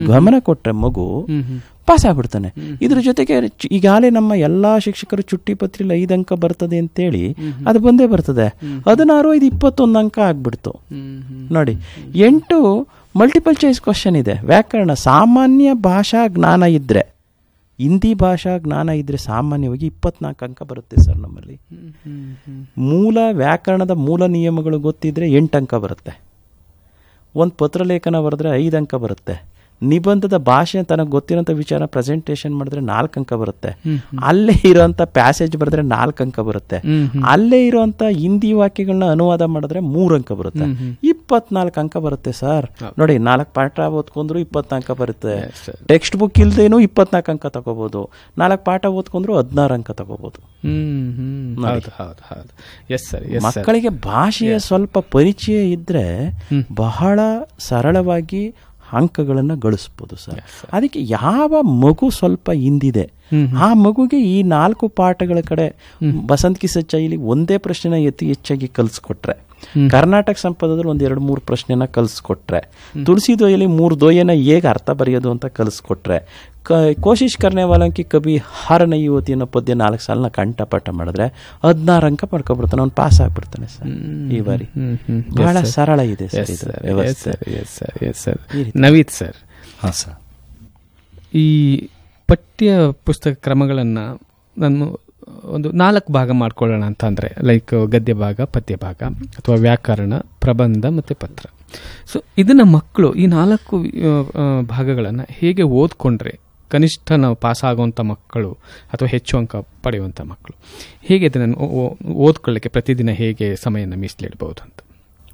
ಗಮನ ಕೊಟ್ಟರೆ ಮಗು ಪಾಸ್ ಆಗ್ಬಿಡ್ತಾನೆ ಇದ್ರ ಜೊತೆಗೆ ಚು- ಈಗಾಗಲೇ ನಮ್ಮ ಎಲ್ಲಾ ಶಿಕ್ಷಕರು ಚುಟ್ಟಿ ಪತ್ರಿಲಿ ಐದು ಅಂಕ ಬರ್ತದೆ ಅಂತೇಳಿ ಅದು ಬಂದೇ ಬರ್ತದೆ ಹದಿನಾರು ಐದು ಇಪ್ಪತ್ತೊಂದು ಅಂಕ ಆಗ್ಬಿಡ್ತು ನೋಡಿ ಎಂಟು ಮಲ್ಟಿಪಲ್ ಚಾಯ್ಸ್ ಕ್ವಶನ್ ಇದೆ ವ್ಯಾಕರಣ ಸಾಮಾನ್ಯ ಭಾಷಾ ಜ್ಞಾನ ಇದ್ರೆ ಹಿಂದಿ ಭಾಷಾ ಜ್ಞಾನ ಇದ್ರೆ ಸಾಮಾನ್ಯವಾಗಿ ಇಪ್ಪತ್ನಾಲ್ಕು ಅಂಕ ಬರುತ್ತೆ ಸರ್ ನಮ್ಮಲ್ಲಿ ಮೂಲ ವ್ಯಾಕರಣದ ಮೂಲ ನಿಯಮಗಳು ಗೊತ್ತಿದ್ರೆ ಎಂಟು ಅಂಕ ಬರುತ್ತೆ ಒಂದು ಪತ್ರಲೇಖನ ಬರೆದ್ರೆ ಐದು ಅಂಕ ಬರುತ್ತೆ ನಿಬಂಧದ ಭಾಷೆ ತನಗೆ ಗೊತ್ತಿರೋಂಥ ವಿಚಾರ ಪ್ರೆಸೆಂಟೇಷನ್ ಮಾಡಿದ್ರೆ ನಾಲ್ಕು ಅಂಕ ಬರುತ್ತೆ ಅಲ್ಲೇ ಇರೋಂಥ ಪ್ಯಾಸೇಜ್ ಬರೆದ್ರೆ ನಾಲ್ಕು ಅಂಕ ಬರುತ್ತೆ ಅಲ್ಲೇ ಇರೋಂಥ ಹಿಂದಿ ವಾಕ್ಯಗಳನ್ನ ಅನುವಾದ ಮಾಡಿದ್ರೆ ಮೂರು ಅಂಕ ಬರುತ್ತೆ ಇಪ್ಪತ್ನಾಲ್ಕು ಅಂಕ ಬರುತ್ತೆ ಸರ್ ನೋಡಿ ನಾಲ್ಕು ಪಾಠ ಓದ್ಕೊಂಡ್ರು ಇಪ್ಪತ್ನಾಲ್ಕು ಅಂಕ ಬರುತ್ತೆ ಟೆಕ್ಸ್ಟ್ ಬುಕ್ ಇಲ್ದೇನು ಇಪ್ಪತ್ನಾಲ್ಕು ಅಂಕ ತಗೋಬಹುದು ನಾಲ್ಕು ಪಾಠ ಓದ್ಕೊಂಡ್ರು ಹದಿನಾರು ಅಂಕ ತಗೋಬಹುದು ಹ್ಮ್ ಹ್ಮ್ ಹೌದು ಹೌದು ಹೌದು ಎಸ್ ಸರ್ ಎಸ್ ಸರ್ ಮಕ್ಕಳಿಗೆ ಭಾಷೆಯ ಸ್ವಲ್ಪ ಪರಿಚಯ ಇದ್ರೆ ಬಹಳ ಸರಳವಾಗಿ ಅಂಕಗಳನ್ನು ಗಳಿಸ್ಬೋದು ಸರ್ ಅದಕ್ಕೆ ಯಾವ ಮಗು ಸ್ವಲ್ಪ ಹಿಂದಿದೆ ಆ ಮಗುಗೆ ಈ ನಾಲ್ಕು ಪಾಠಗಳ ಕಡೆ ಬಸಂತ್ ಕಿ ಸಚ್ಚಾಯಿಲಿ ಒಂದೇ ಪ್ರಶ್ನೆನ ಎತ್ತಿ ಹೆಚ್ಚಾಗಿ ಕಲಿಸ್ಕೊಟ್ರೆ ಕರ್ನಾಟಕ ಸಂಪದದಲ್ಲಿ ಒಂದ್ ಎರಡು ಮೂರು ಪ್ರಶ್ನೆನ ಕಲಿಸ್ಕೊಟ್ರೆ ತುಳಸಿ ದೊಯ್ಯಲ್ಲಿ ಮೂರು ದೊಯ್ಯನ ಹೇಗೆ ಅರ್ಥ ಬರೆಯೋದು ಅಂತ ಕಲಿಸ್ಕೊಟ್ರೆ ಕ ಕೋಶಿಶ್ ಕರ್ನೆ ವಾಲಂಕಿ ಕವಿ ಹಾರನ ಯುವತಿ ಅನ್ನೋ ಪದ್ಯ ನಾಲ್ಕು ಸಾಲನ ಕಂಠಪಾಠ ಮಾಡಿದ್ರೆ ಹದಿನಾರು ಅಂಕ ಪಡ್ಕೊಬಿಡ್ತಾನೆ ಅವ್ನು ಪಾಸ್ ಆಗ್ಬಿಡ್ತಾನೆ ಸರ್ ಈ ಬಾರಿ ಹ್ಮ್, ಹ್ಮ್. ಬಹಳ Yes, sir. ಸರಳ ಇದೆ ಸರ್ ಎಸ್ ಇದು ಸರ್ ಎಸ್ ವ್ಯವಸ್ಥೆ sir yes sir yes sir ಈ ರೀತಿ. ನವೀತ್ ಸರ್ ಹಾಂ ಸರ್ ಈ ಪಠ್ಯ ಪುಸ್ತಕ ಕ್ರಮಗಳನ್ನು ನಾನು ಒಂದು ನಾಲ್ಕು ಭಾಗ ಮಾಡ್ಕೊಳ್ಳೋಣ ಅಂತ ಅಂದರೆ ಲೈಕ್ ಗದ್ಯ ಭಾಗ ಪದ್ಯ ಭಾಗ ಅಥವಾ ವ್ಯಾಕರಣ ಪ್ರಬಂಧ ಮತ್ತು ಪತ್ರ ಸೊ ಇದನ್ನು ಮಕ್ಕಳು ಈ ನಾಲ್ಕು ಭಾಗಗಳನ್ನು ಹೇಗೆ ಓದ್ಕೊಂಡ್ರೆ ಕನಿಷ್ಠ ನಾವು ಪಾಸ್ ಆಗುವಂಥ ಮಕ್ಕಳು ಅಥವಾ ಹೆಚ್ಚು ಅಂಕ ಪಡೆಯುವಂಥ ಮಕ್ಕಳು ಹೇಗೆ ಇದನ್ನು ಓ- ಓ- ಓದ್ಕೊಳ್ಳಿಕ್ಕೆ ಪ್ರತಿದಿನ ಹೇಗೆ ಸಮಯನ ಮೀಸಲಿಡ್ಬೋದು ಅಂತ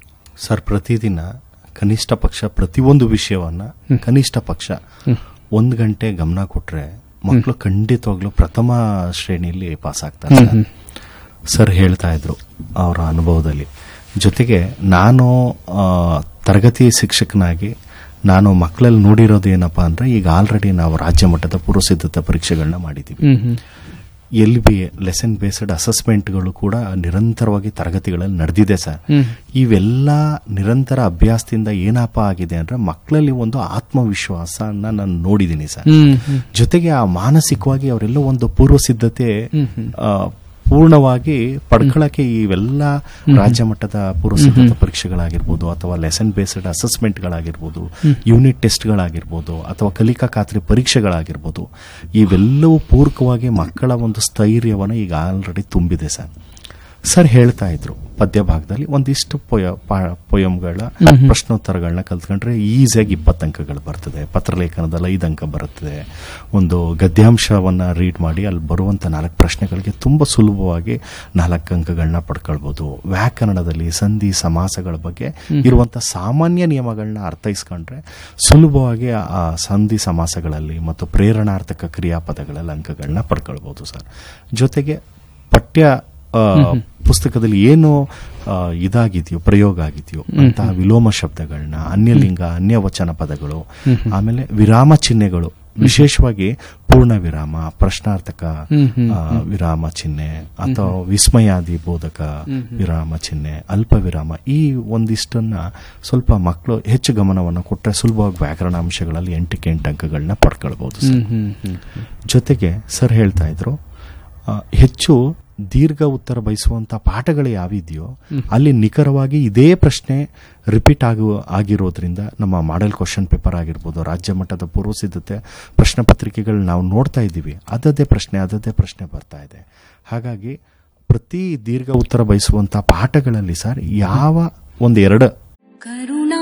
ಸರ್ ಪ್ರತಿದಿನ ಕನಿಷ್ಠ ಪಕ್ಷ ಪ್ರತಿಯೊಂದು ವಿಷಯವನ್ನ ಕನಿಷ್ಠ ಪಕ್ಷ ಒಂದು ಗಂಟೆ ಗಮನ ಕೊಟ್ರೆ ಮಕ್ಕಳು ಖಂಡಿತವಾಗ್ಲೂ ಪ್ರಥಮ ಶ್ರೇಣಿಯಲ್ಲಿ ಪಾಸ್ ಆಗ್ತಾರೆ ಸರ್. ಸರ್ ಹೇಳ್ತಾ ಇದ್ರು ಅವರ ಅನುಭವದಲ್ಲಿ ಜೊತೆಗೆ ನಾನು ಆ, ತರಗತಿ ಶಿಕ್ಷಕನಾಗಿ ನಾನು ಮಕ್ಕಳಲ್ಲಿ ನೋಡಿರೋದು ಏನಪ್ಪಾ ಅಂದ್ರೆ ಈಗ ಆಲ್ರೆಡಿ ನಾವು ರಾಜ್ಯ ಮಟ್ಟದ ಪೂರ್ವಸಿದ್ಧತಾ ಪರೀಕ್ಷೆಗಳನ್ನ ಮಾಡಿದ್ದೀವಿ ಹ್ಮ್ ಹ್ಮ್ ಎಲ್ ಬಿ ಲೆಸನ್ ಬೇಸ್ಡ್ ಅಸೆಸ್ಮೆಂಟ್ಗಳು ಕೂಡ ನಿರಂತರವಾಗಿ ತರಗತಿಗಳಲ್ಲಿ ನಡೆದಿದೆ ಸರ್ ಇವೆಲ್ಲ ನಿರಂತರ ಅಭ್ಯಾಸದಿಂದ ಏನಪ್ಪ ಆಗಿದೆ ಅಂದ್ರೆ ಮಕ್ಕಳಲ್ಲಿ ಒಂದು ಆತ್ಮವಿಶ್ವಾಸನ ನಾನು ನೋಡಿದ್ದೀನಿ ಸರ್ ಹ್ಮ್ ಹ್ಮ್ ಜೊತೆಗೆ ಆ ಮಾನಸಿಕವಾಗಿ ಅವರೆಲ್ಲ ಒಂದು ಪೂರ್ವ ಸಿದ್ಧತೆ ಆ, ಪೂರ್ಣವಾಗಿ ಪಡ್ಕೊಳ್ಳಕ್ಕೆ ಇವೆಲ್ಲ ರಾಜ್ಯ ಮಟ್ಟದ ಪೂರ್ವ ಸಿದ್ಧತಾ ಪರೀಕ್ಷೆಗಳಾಗಿರ್ಬೋದು ಅಥವಾ ಲೆಸನ್ ಬೇಸ್ಡ್ ಅಸೆಸ್ಮೆಂಟ್ಗಳಾಗಿರ್ಬೋದು ಯೂನಿಟ್ ಟೆಸ್ಟ್ಗಳಾಗಿರ್ಬೋದು ಅಥವಾ ಕಲಿಕಾ ಖಾತ್ರಿ ಪರೀಕ್ಷೆಗಳಾಗಿರ್ಬೋದು ಇವೆಲ್ಲವೂ ಪೂರಕವಾಗಿ ಮಕ್ಕಳ ಒಂದು ಸ್ಥೈರ್ಯವನ್ನು ಈಗ ಆಲ್ರೆಡಿ ತುಂಬಿದೆ ಸರ್ ಸರ್ ಹೇಳ್ತಾ ಇದ್ರು ಪದ್ಯ ಭಾಗದಲ್ಲಿ ಒಂದಿಷ್ಟು ಪೊಯ ಪೊಯಮ್ಗಳ ಪ್ರಶ್ನೋತ್ತರಗಳನ್ನ ಕಲ್ತ್ಕೊಂಡ್ರೆ ಈಸಿಯಾಗಿ ಇಪ್ಪತ್ತು ಅಂಕಗಳು ಬರ್ತದೆ ಪತ್ರಲೇಖನದಲ್ಲಿ ಐದು ಅಂಕ ಬರುತ್ತದೆ ಒಂದು ಗದ್ಯಾಂಶವನ್ನ ರೀಡ್ ಮಾಡಿ ಅಲ್ಲಿ ಬರುವಂತ ನಾಲ್ಕು ಪ್ರಶ್ನೆಗಳಿಗೆ ತುಂಬಾ ಸುಲಭವಾಗಿ ನಾಲ್ಕು ಅಂಕಗಳನ್ನ ಪಡ್ಕೊಳ್ಬಹುದು ವ್ಯಾಕರಣದಲ್ಲಿ ಸಂಧಿ ಸಮಾಸಗಳ ಬಗ್ಗೆ ಇರುವಂತ ಸಾಮಾನ್ಯ ನಿಯಮಗಳನ್ನ ಅರ್ಥೈಸ್ಕೊಂಡ್ರೆ ಸುಲಭವಾಗಿ ಆ ಸಂಧಿ ಸಮಾಸಗಳಲ್ಲಿ ಮತ್ತು ಪ್ರೇರಣಾರ್ಥಕ ಕ್ರಿಯಾಪದಗಳಲ್ಲಿ ಅಂಕಗಳನ್ನ ಪಡ್ಕೊಳ್ಬಹುದು ಸರ್ ಜೊತೆಗೆ ಪಠ್ಯ ಆ, ಪುಸ್ತಕದಲ್ಲಿ ಏನು ಆ, ಇದಾಗಿದೆಯೋ ಪ್ರಯೋಗ ಆಗಿದೆಯೋ ಅಂತಹ ವಿಲೋಮ ಶಬ್ದಗಳನ್ನ ಅನ್ಯಲಿಂಗ ಅನ್ಯವಚನ ಪದಗಳು ಆಮೇಲೆ ವಿರಾಮ ಚಿಹ್ನೆಗಳು ವಿಶೇಷವಾಗಿ ಪೂರ್ಣ ವಿರಾಮ ಪ್ರಶ್ನಾರ್ಥಕ ಆ, ವಿರಾಮ ಚಿಹ್ನೆ ಅಥವಾ ವಿಸ್ಮಯಾದಿ ಬೋಧಕ ವಿರಾಮ ಚಿಹ್ನೆ ಅಲ್ಪ ವಿರಾಮ ಈ ಒಂದಿಷ್ಟನ್ನ ಸ್ವಲ್ಪ ಮಕ್ಕಳು ಹೆಚ್ಚು ಗಮನವನ್ನು ಕೊಟ್ಟರೆ ಸುಲಭವಾಗಿ ವ್ಯಾಕರಣಾಂಶಗಳಲ್ಲಿ ಎಂಟಕ್ಕೆ ಎಂಟು ಅಂಕಗಳನ್ನ ಪಡ್ಕೊಳ್ಬಹುದು ಸರ್ ಹ್ಮ್ ಹ್ಮ್ ಹ್ಮ್ ಜೊತೆಗೆ ಸರ್ ಹೇಳ್ತಾ ಇದ್ರು ಆ, ಹೆಚ್ಚು ದೀರ್ಘ ಉತ್ತರ ಬಯಸುವಂತ ಪಾಠಗಳು ಯಾವಿದೆಯೋ ಅಲ್ಲಿ ನಿಖರವಾಗಿ ಇದೇ ಪ್ರಶ್ನೆ ರಿಪೀಟ್ ಆಗುವ ಆಗಿರೋದ್ರಿಂದ ನಮ್ಮ ಮಾಡೆಲ್ ಕ್ವಶನ್ ಪೇಪರ್ ಆಗಿರ್ಬೋದು ರಾಜ್ಯ ಮಟ್ಟದ ಪೂರ್ವ ಸಿದ್ಧತೆ ಪ್ರಶ್ನೆ ಪತ್ರಿಕೆಗಳು ನಾವು ನೋಡ್ತಾ ಇದ್ದೀವಿ ಅದದೇ ಪ್ರಶ್ನೆ ಅದದೇ ಪ್ರಶ್ನೆ ಬರ್ತಾ ಇದೆ ಹಾಗಾಗಿ ಪ್ರತಿ ದೀರ್ಘ ಉತ್ತರ ಬಯಸುವಂತ ಪಾಠಗಳಲ್ಲಿ ಸರ್ ಯಾವ ಒಂದೆರಡು ಕರು